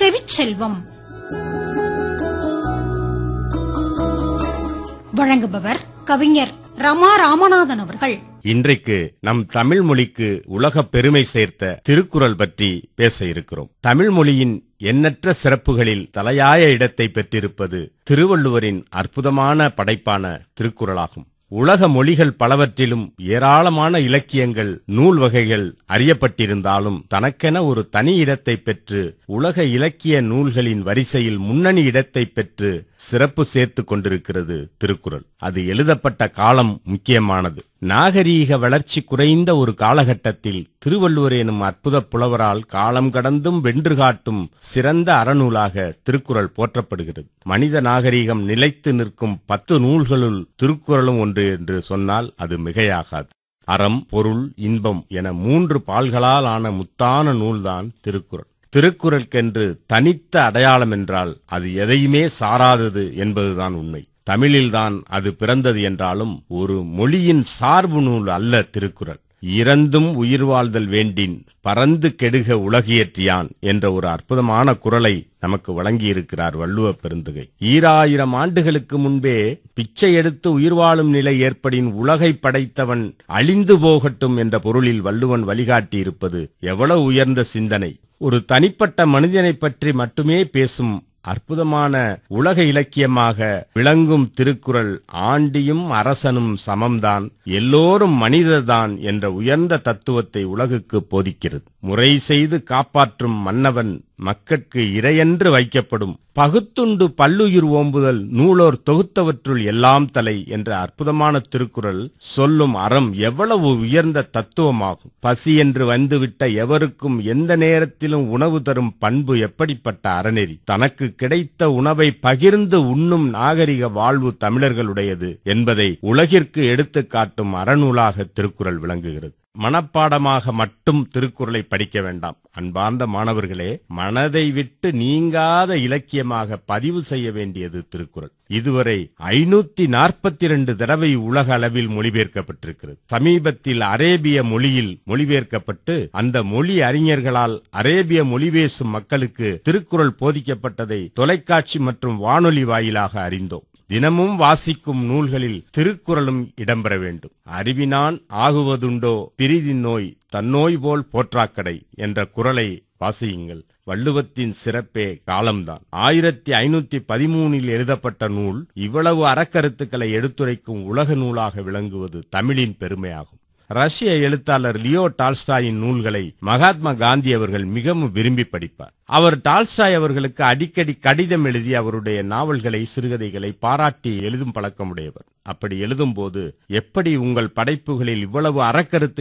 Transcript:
செவிச்செல்வம் வழங்குபவர் கவிஞர் ரமா ராமநாதன் அவர்கள் இன்றைக்கு நம் தமிழ் மொழிக்கு உலக பெருமை சேர்த்த திருக்குறள் பற்றி பேச இருக்கிறோம் தமிழ் மொழியின் எண்ணற்ற சிறப்புகளில் தலையாய இடத்தை பெற்றிருப்பது திருவள்ளுவரின் அற்புதமான படைப்பான திருக்குறளாகும் உலக மொழிகள் பலவற்றிலும் ஏராளமான இலக்கியங்கள் நூல் வகைகள் அறியப்பட்டிருந்தாலும் தனக்கென ஒரு தனி இடத்தை பெற்று உலக இலக்கிய நூல்களின் வரிசையில் முன்னணி இடத்தை பெற்று சிறப்பு சேர்த்துக் கொண்டிருக்கிறது திருக்குறள் அது எழுதப்பட்ட காலம் முக்கியமானது நாகரீக வளர்ச்சி குறைந்த ஒரு காலகட்டத்தில் திருவள்ளுவர் எனும் அற்புத புலவரால் காலம் கடந்தும் வென்று காட்டும் சிறந்த அறநூலாக திருக்குறள் போற்றப்படுகிறது மனித நாகரீகம் நிலைத்து நிற்கும் பத்து நூல்களுள் திருக்குறளும் ஒன்று என்று சொன்னால் அது மிகையாகாது அறம் பொருள் இன்பம் என மூன்று பால்களால் ஆன முத்தான நூல்தான் திருக்குறள் திருக்குறளுக்கென்று தனித்த அடையாளம் என்றால் அது எதையுமே சாராதது என்பதுதான் உண்மை தமிழில்தான் அது பிறந்தது என்றாலும் ஒரு மொழியின் சார்பு நூல் அல்ல திருக்குறள் இறந்தும் உயிர் வாழ்தல் வேண்டின் பறந்து கெடுக உலகியற்றியான் என்ற ஒரு அற்புதமான குரலை நமக்கு வழங்கியிருக்கிறார் வள்ளுவ பெருந்தகை ஈராயிரம் ஆண்டுகளுக்கு முன்பே பிச்சை எடுத்து உயிர் வாழும் நிலை ஏற்படின் உலகை படைத்தவன் அழிந்து போகட்டும் என்ற பொருளில் வள்ளுவன் வழிகாட்டியிருப்பது எவ்வளவு உயர்ந்த சிந்தனை ஒரு தனிப்பட்ட மனிதனை பற்றி மட்டுமே பேசும் அற்புதமான உலக இலக்கியமாக விளங்கும் திருக்குறள் ஆண்டியும் அரசனும் சமம்தான் எல்லோரும் மனிதர்தான் என்ற உயர்ந்த தத்துவத்தை உலகுக்கு போதிக்கிறது முறை செய்து காப்பாற்றும் மன்னவன் மக்கட்கு இறையென்று வைக்கப்படும் பகுத்துண்டு பல்லுயிர் ஓம்புதல் நூலோர் தொகுத்தவற்றுள் எல்லாம் தலை என்ற அற்புதமான திருக்குறள் சொல்லும் அறம் எவ்வளவு உயர்ந்த தத்துவமாகும் பசி என்று வந்துவிட்ட எவருக்கும் எந்த நேரத்திலும் உணவு தரும் பண்பு எப்படிப்பட்ட அறநெறி தனக்கு கிடைத்த உணவை பகிர்ந்து உண்ணும் நாகரிக வாழ்வு தமிழர்களுடையது என்பதை உலகிற்கு எடுத்துக் காட்டும் அறநூலாக திருக்குறள் விளங்குகிறது மனப்பாடமாக மட்டும் திருக்குறளை படிக்க வேண்டாம் அன்பார்ந்த மாணவர்களே மனதை விட்டு நீங்காத இலக்கியமாக பதிவு செய்ய வேண்டியது திருக்குறள் இதுவரை ஐநூத்தி நாற்பத்தி இரண்டு தடவை உலக அளவில் மொழிபெயர்க்கப்பட்டிருக்கிறது சமீபத்தில் அரேபிய மொழியில் மொழிபெயர்க்கப்பட்டு அந்த மொழி அறிஞர்களால் அரேபிய மொழி பேசும் மக்களுக்கு திருக்குறள் போதிக்கப்பட்டதை தொலைக்காட்சி மற்றும் வானொலி வாயிலாக அறிந்தோம் தினமும் வாசிக்கும் நூல்களில் திருக்குறளும் இடம்பெற வேண்டும் அறிவினான் ஆகுவதுண்டோ பிரிதி நோய் தன்னோய் போல் போற்றாக்கடை என்ற குரலை வாசியுங்கள் வள்ளுவத்தின் சிறப்பே காலம்தான் ஆயிரத்தி ஐநூத்தி பதிமூனில் எழுதப்பட்ட நூல் இவ்வளவு அறக்கருத்துக்களை எடுத்துரைக்கும் உலக நூலாக விளங்குவது தமிழின் பெருமையாகும் ரஷ்ய எழுத்தாளர் லியோ டால்ஸ்டாயின் நூல்களை மகாத்மா காந்தி அவர்கள் மிகவும் விரும்பி படிப்பார் அவர் டால்ஸ்டாய் அவர்களுக்கு அடிக்கடி கடிதம் எழுதி அவருடைய நாவல்களை சிறுகதைகளை பாராட்டி எழுதும் பழக்கமுடையவர் அப்படி எழுதும்போது எப்படி உங்கள் படைப்புகளில் இவ்வளவு அறக்கருத்து